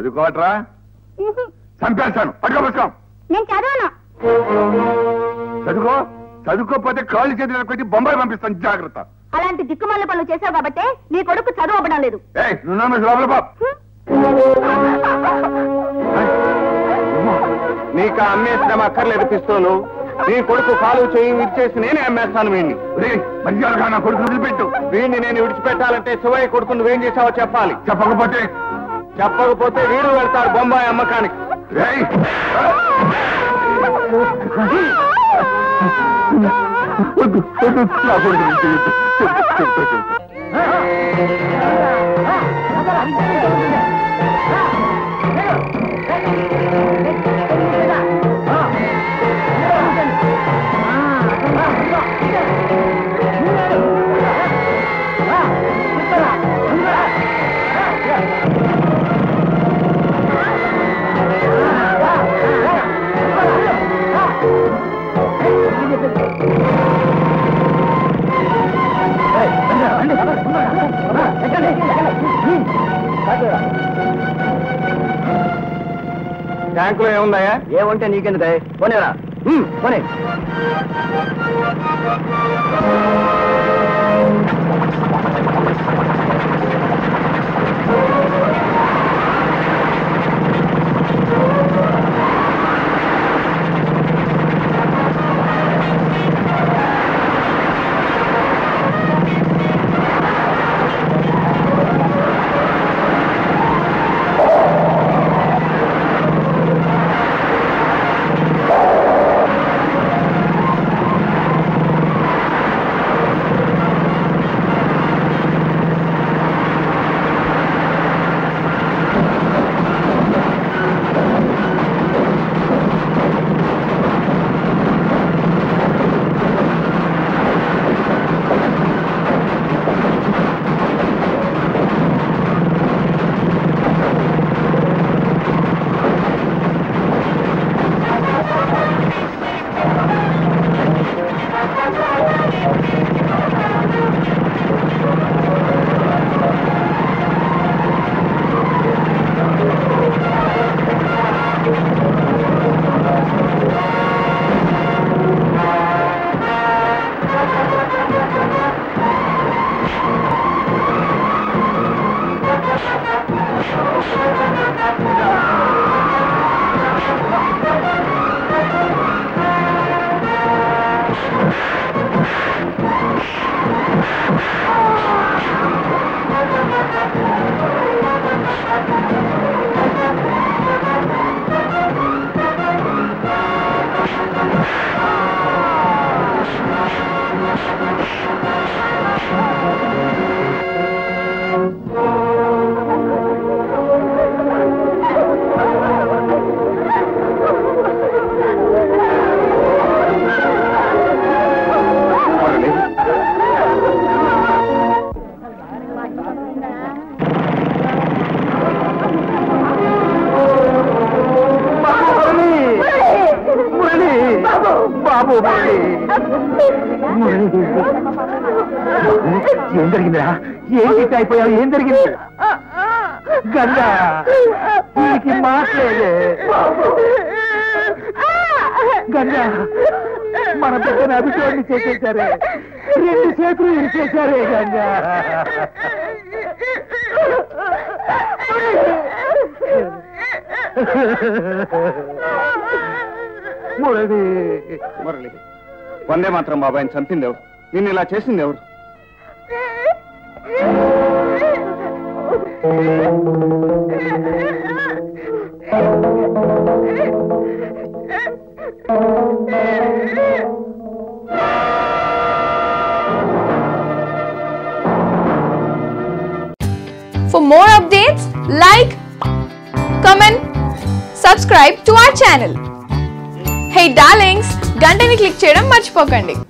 చదువుకోవట్రా చంపేస్తాను పట్టుకో పుస్తకం నేను చదవను చదువుకో చదువుకోకపోతే కాళ్ళు చేతులు పెట్టి బొంబాయి పంపిస్తాను జాగ్రత్త అలాంటి దిక్కుమాల పనులు చేశావు కాబట్టి నీ కొడుకు చదువు అవ్వడం లేదు ఏయ్ నువ్వు నన్ను లోపల పో. నీకు ఆ అమ్మేసిన అక్కర్లేదు పిస్తోలు నీ కొడుకు కాలు చేయి విరిచేసి నేనే అమ్మేస్తాను వీడిని ఒరేయ్, మర్యాదగా నా కొడుకు వదిలిపెట్టు వీడిని నేను విడిచిపెట్టాలంటే శివయ్య కొడుకు నువ్వేం చేసావో చెప్పాలి చెప్పకపోతే చెప్పకపోతే వీడు వెళ్తాడు బొంబాయి అమ్మకానికి ఏయ్, వద్దు, వద్దు, నా కొడుకుని చేయొద్దు. చెప్తా, చెప్తా, చెప్తా. బ్యాంకులో ఏముందయ్యా ఏముంటే నీకెందుకు పోనేరా పోనే బాబు మురళి. మురళి. ఏం జరిగిందిరా ఏం గిట్ అయిపోయావు ఏం జరిగింది గంగా వీడికి మాట్లేదే గంగా మన బిడ్డను అభిషోడిని చేసేసారే రెండు చేతులు ఇరిచేశారే గంగా మురళి మురళి వందే మాత్రం బాబాయ్ చంపింది ఎవరు నిన్ను ఇలా చేసింది ఎవరు For more updates, like, comment, subscribe to our channel. Hey darlings, గంటని click చేయడం మర్చిపోకండి